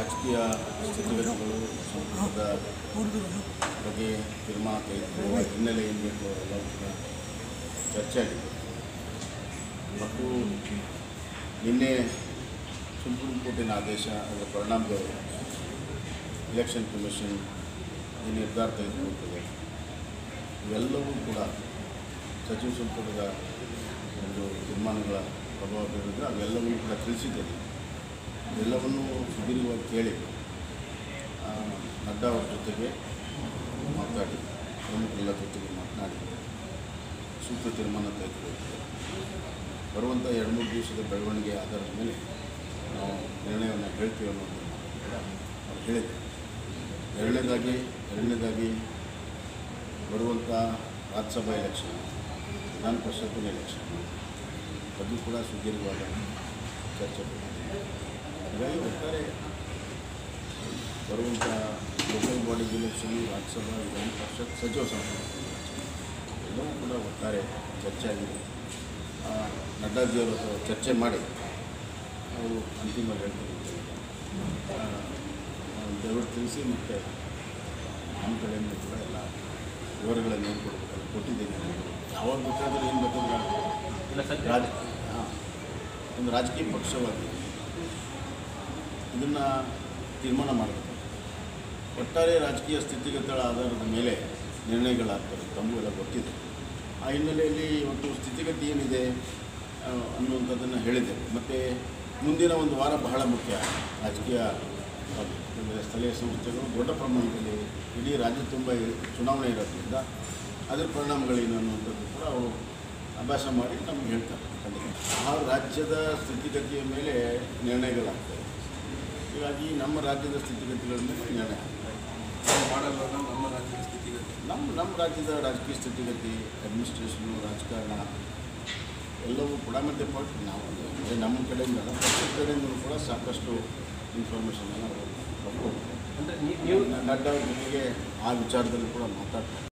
ರಾಜಕೀಯ ಸ್ಥಿತಿಗತಿಗಳು ಸಂಪುಟದ ಬಗ್ಗೆ ತೀರ್ಮಾನ ತೆಗೆದುಕೊಳ್ಳುವ ಹಿನ್ನೆಲೆ ಏನು ಬೇಕು ಎಲ್ಲವೂ ಕೂಡ ಚರ್ಚೆ ಆಗಿದೆ ಮತ್ತು ನಿನ್ನೆ ಸುಪ್ರೀಂ ಕೋರ್ಟಿನ ಆದೇಶ ಅದರ ಪರಿಣಾಮದವರು ಎಲೆಕ್ಷನ್ ಕಮಿಷನ್ ಈ ನಿರ್ಧಾರ ತೆಗೆದುಕೊಳ್ಳುತ್ತದೆ ಇವೆಲ್ಲವೂ ಕೂಡ ಸಚಿವ ಸಂಪುಟದ ಒಂದು ತೀರ್ಮಾನಗಳ ಪ್ರಭಾವ ಬೀರಿದ್ರೆ ಅವೆಲ್ಲವನ್ನೂ ಕೂಡ ತಿಳಿಸಿದ್ದೇನೆ ಎಲ್ಲವನ್ನೂ ಸುದೀರ್ಘವಾಗಿ ಕೇಳಿ ಆ, ನಡ್ಡಾ ಅವ್ರ ಜೊತೆಗೆ ಮಾತಾಡಿ ಪ್ರಮುಖರೆಲ್ಲ ಜೊತೆಗೆ ಮಾತನಾಡಿ ಸೂಕ್ತ ತೀರ್ಮಾನ ತೆಗೆದುಕೊಳ್ಳುತ್ತದೆ ಬರುವಂಥ ಎರಡು ಮೂರು ದಿವಸದ ಬೆಳವಣಿಗೆ ಆಧಾರದ ಮೇಲೆ ನಾವು ನಿರ್ಣಯವನ್ನು ಹೇಳ್ತೀವಿ ಅನ್ನೋದನ್ನು ಕೂಡ ಅವ್ರು ಹೇಳಿದ್ರು ಎರಡನೇದಾಗಿ ಎರಡನೇದಾಗಿ ಬರುವಂಥ ರಾಜ್ಯಸಭಾ ಎಲೆಕ್ಷನ್ ವಿಧಾನ ಪರಿಷತ್ತಿನ ಎಲೆಕ್ಷನ್ ಅದು ಕೂಡ ಸುದೀರ್ಘವಾದ ಚರ್ಚೆ ಮಾಡಿದೆ. ಹಾಗಾಗಿ ಒಟ್ಟಾರೆ ಬರುವಂಥ ಲೋಕಲ್ ಬಾಡಿ ಎಲೆಕ್ಷನ್ ರಾಜ್ಯಸಭಾ ವಿಧಾನ ಪರಿಷತ್ ಸಚಿವ ಸಂಪುಟ ಎಲ್ಲವೂ ಕೂಡ ಒಟ್ಟಾರೆ ಚರ್ಚೆ ಆಗಿದೆ ಆ, ನಡ್ಡಾಜಿಯವರು ಹತ್ರ ಚರ್ಚೆ ಮಾಡಿ ಅವರು ಅಂತಿಮ ಹೇಳ್ತಾರೆ ದಯವಿಟ್ಟು ತಿಳಿಸಿ ಮತ್ತು ನಮ್ಮ ಕಡೆಯಿಂದ ಕೂಡ ಎಲ್ಲ ವಿವರಗಳನ್ನು ಏನು ಕೊಡಬೇಕಲ್ಲ ಕೊಟ್ಟಿದ್ದೀನಿ ಯಾವಾಗ ಬೇಕಾದರೂ ಏನು ಬೇಕಾದ್ರೆ ರಾಜ ಹಾಂ ಒಂದು ರಾಜಕೀಯ ಪಕ್ಷವಾಗಿ ಇದನ್ನು ತೀರ್ಮಾನ ಮಾಡಬೇಕು ಒಟ್ಟಾರೆ ರಾಜಕೀಯ ಸ್ಥಿತಿಗತಿಗಳ ಆಧಾರದ ಮೇಲೆ ನಿರ್ಣಯಗಳಾಗ್ತವೆ ತಮಗೆಲ್ಲ ಗೊತ್ತಿದೆ ಆ ಹಿನ್ನೆಲೆಯಲ್ಲಿ ಇವತ್ತು ಸ್ಥಿತಿಗತಿ ಏನಿದೆ ಆ, ಅನ್ನುವಂಥದ್ದನ್ನು ಹೇಳಿದೆ ಮತ್ತು ಮುಂದಿನ ಒಂದು ವಾರ ಬಹಳ ಮುಖ್ಯ ರಾಜಕೀಯ ಅದು. ಅಂದರೆ ಸ್ಥಳೀಯ ಸಂಸ್ಥೆಗಳು ದೊಡ್ಡ ಪ್ರಮಾಣದಲ್ಲಿ ಇಡೀ ರಾಜ್ಯ ತುಂಬ ಚುನಾವಣೆ ಇರೋದ್ರಿಂದ ಅದರ ಪರಿಣಾಮಗಳೇನು ಅನ್ನುವಂಥದ್ದು ಕೂಡ ಅವರು ಅಭ್ಯಾಸ ಮಾಡಿ ನಮ್ಗೆ ಹೇಳ್ತಾರೆ ಖಂಡಿತ ಆ ರಾಜ್ಯದ ಸ್ಥಿತಿಗತಿಯ ಮೇಲೆ ನಿರ್ಣಯಗಳಾಗ್ತವೆ ಹೀಗಾಗಿ ನಮ್ಮ ರಾಜ್ಯದ ಸ್ಥಿತಿಗತಿಗಳ ಮೇಲೆ ನಿರ್ಣಯ ಆಗ್ತದೆ ಮಾಡಲ್ಲ ನಮ್ಮ ರಾಜ್ಯದ ಸ್ಥಿತಿಗತಿ ನಮ್ಮ ನಮ್ಮ ರಾಜ್ಯದ ರಾಜಕೀಯ ಸ್ಥಿತಿಗತಿ ಅಡ್ಮಿನಿಸ್ಟ್ರೇಷನು ರಾಜಕಾರಣ ಎಲ್ಲವೂ ಕೂಡ ಮತ್ತು ಪಟ್ ನಾವು ಅಂದರೆ ನಮ್ಮ ಕಡೆಯಿಂದ ಅಲ್ಲ, ಪಕ್ಷದ ಕಡೆಯಿಂದಲೂ ಕೂಡ ಸಾಕಷ್ಟು ಇನ್ಫಾರ್ಮೇಷನ್ ಎಲ್ಲ ಕೊಟ್ಟು ಅಂದರೆ ನೀವು ನಡ್ಡಾ ಅವ್ರ ಜೊತೆಗೆ ಆ ವಿಚಾರದಲ್ಲಿ ಕೂಡ ಮಾತಾಡ್ತಾರೆ